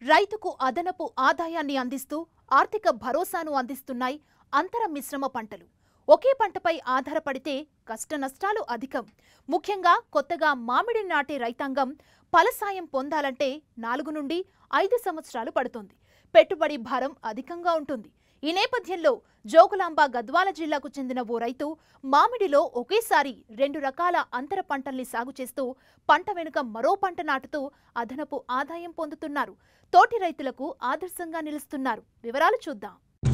రైతుకు అదనపు ఆదాయాన్ని అందిస్తూ ఆర్థిక భరోసాను అందిస్తున్నాయి అంతర మిశ్రమ పంటలు ఒకే పంటపై ఆధారపడితే కష్టనష్టాలు అధికం ముఖ్యంగా కొత్తగా మామిడి నాటే రైతాంగం ఫలసాయం పొందాలంటే నాలుగు నుండి ఐదు సంవత్సరాలు పడుతుంది పెట్టుబడి భారం అధికంగా ఉంటుంది ఈ నేపథ్యంలో జోగులాంబ గద్వాల జిల్లాకు చెందిన ఓ రైతు మామిడిలో ఒకేసారి రెండు రకాల అంతర పంటల్ని సాగు చేస్తూ పంట వెనుక మరో పంట నాటుతూ అదనపు ఆదాయం పొందుతున్నారు తోటి రైతులకు ఆదర్శంగా నిలుస్తున్నారు వివరాలు చూద్దాం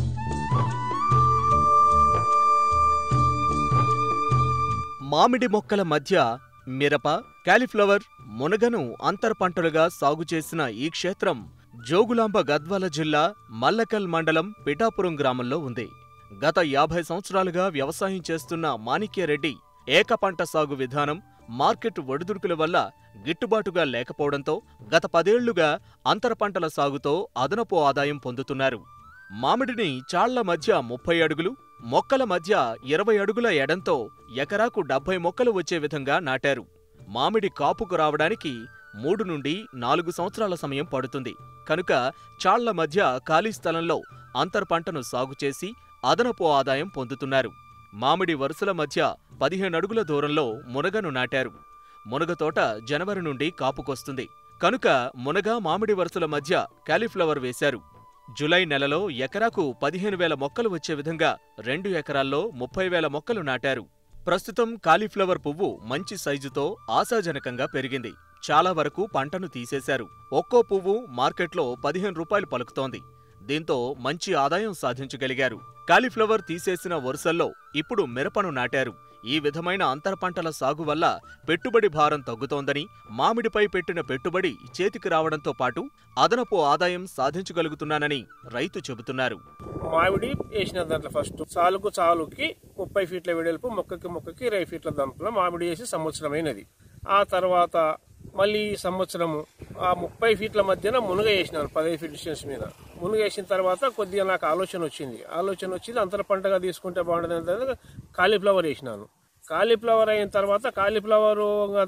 మామిడి మొక్కల మధ్య మిరప కాలీఫ్లవర్ మునగను అంతర పంటలుగా సాగు చేసిన ఈ క్షేత్రం జోగులాంబ గద్వాల జిల్లా మల్లకల్ మండలం పిఠాపురం గ్రామంలో ఉంది గత యాభై సంవత్సరాలుగా వ్యవసాయం చేస్తున్న మాణిక్యరెడ్డి ఏక పంట సాగు విధానం మార్కెట్ ఒడిదుడుకుల వల్ల గిట్టుబాటుగా లేకపోవడంతో గత పదేళ్లుగా అంతర పంటల సాగుతో అదనపు ఆదాయం పొందుతున్నారు మామిడిని చాళ్ల మధ్య ముప్పై అడుగులు మొక్కల మధ్య ఇరవై అడుగుల ఎడంతో ఎకరాకు డెబ్బై మొక్కలు వచ్చే విధంగా నాటారు మామిడి కాపుకు రావడానికి మూడు నుండి నాలుగు సంవత్సరాల సమయం పడుతుంది కనుక చాళ్ల మధ్య ఖాళీ స్థలంలో అంతర్ పంటను సాగు చేసి అదనపు ఆదాయం పొందుతున్నారు మామిడి వరుసల మధ్య పదిహేను అడుగుల దూరంలో మునగను నాటారు మునగ తోట జనవరి నుండి కాపుకొస్తుంది కనుక మునగ మామిడి వరుసల మధ్య కాలీఫ్లవర్ వేశారు జులై నెలలో ఎకరాకు పదిహేను వేల మొక్కలు వచ్చే విధంగా రెండు ఎకరాల్లో ముప్పై వేల మొక్కలు నాటారు ప్రస్తుతం కాలీఫ్లవర్ పువ్వు మంచి సైజుతో ఆశాజనకంగా పెరిగింది చాలా వరకు పంటను తీసేశారు ఒక్కో పువ్వు మార్కెట్లో పదిహేను రూపాయలు పలుకుతోంది దీంతో మంచి ఆదాయం సాధించగలిగారు కాలీఫ్లవర్ తీసేసిన వరుసల్లో ఇప్పుడు మిరపను నాటారు ఈ విధమైన అంతర పంటల సాగు వల్ల పెట్టుబడి భారం తగ్గుతోందని మామిడిపై పెట్టిన పెట్టుబడి చేతికి రావడంతో పాటు అదనపు ఆదాయం సాధించగలుగుతున్నానని రైతు చెబుతున్నారు మామిడి వేసిన దాంట్లో ఫస్ట్ చాలుకు చాలుకి ముప్పై ఫీట్ల వెడల్పు మొక్కకి మొక్కకి ఇరవై ఫీట్ల దాంట్లో మామిడి వేసి సంవత్సరమైనది ఆ తర్వాత మళ్ళీ ఈ సంవత్సరము ఆ ముప్పై ఫీట్ల మధ్యన మునుగ వేసినాను పదహైదు ఫీట్ డిస్టెన్స్ మీద మునుగ వేసిన తర్వాత కొద్దిగా నాకు ఆలోచన వచ్చింది ఆలోచన వచ్చింది అంతర పంటగా తీసుకుంటే బాగుంటుంది కాలీఫ్లవర్ వేసినాను కాలీఫ్లవర్ అయిన తర్వాత కాలీఫ్లవర్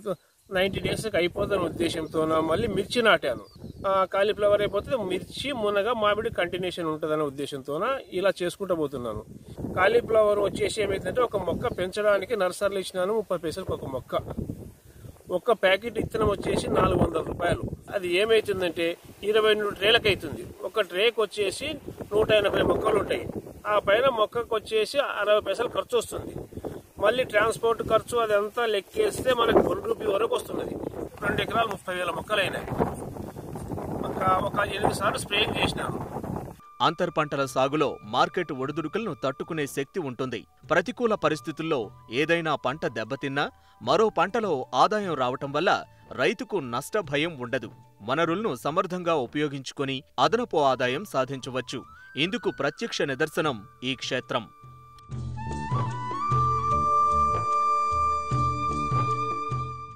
నైంటీ డేస్కి అయిపోతున్న ఉద్దేశంతో మళ్ళీ మిర్చి నాటాను ఆ కాలీఫ్లవర్ అయిపోతే మిర్చి మునగ మామిడి కంటిన్యూషన్ ఉంటుందనే ఉద్దేశంతో ఇలా చేసుకుంటూ పోతున్నాను కాలీఫ్లవర్ వచ్చేసి ఏమైందంటే ఒక మొక్క పెంచడానికి నర్సరీలు ఇచ్చినాను ముప్పై పైసలకు ఒక మొక్క ఒక్క ప్యాకెట్ ఇత్తనం వచ్చేసి నాలుగు వందల రూపాయలు అది ఏమైతుందంటే ఇరవై రెండు ట్రేలకు అవుతుంది ఒక ట్రేకి వచ్చేసి నూట ఎనభై మొక్కలు ఉంటాయి ఆ పైన మొక్కకు వచ్చేసి అరవై పైసలు ఖర్చు వస్తుంది మళ్ళీ ట్రాన్స్పోర్ట్ ఖర్చు అదంతా లెక్కేస్తే మనకు వన్ రూపీ వరకు వస్తున్నది రెండు ఎకరాలు ముప్పై వేల మొక్కలు అయినాయి ఒక ఒక ఎనిమిది సార్లు స్ప్రేయింగ్ చేసినాను అంతర్ పంటల సాగులో మార్కెట్ ఒడిదుడుకులను తట్టుకునే శక్తి ఉంటుంది ప్రతికూల పరిస్థితుల్లో ఏదైనా పంట దెబ్బతిన్నా మరో పంటలో ఆదాయం రావటం వల్ల రైతుకు నష్ట భయం ఉండదు వనరులను సమర్థంగా ఉపయోగించుకొని అదనపు ఆదాయం సాధించవచ్చు ఇందుకు ప్రత్యక్ష నిదర్శనం ఈ క్షేత్రం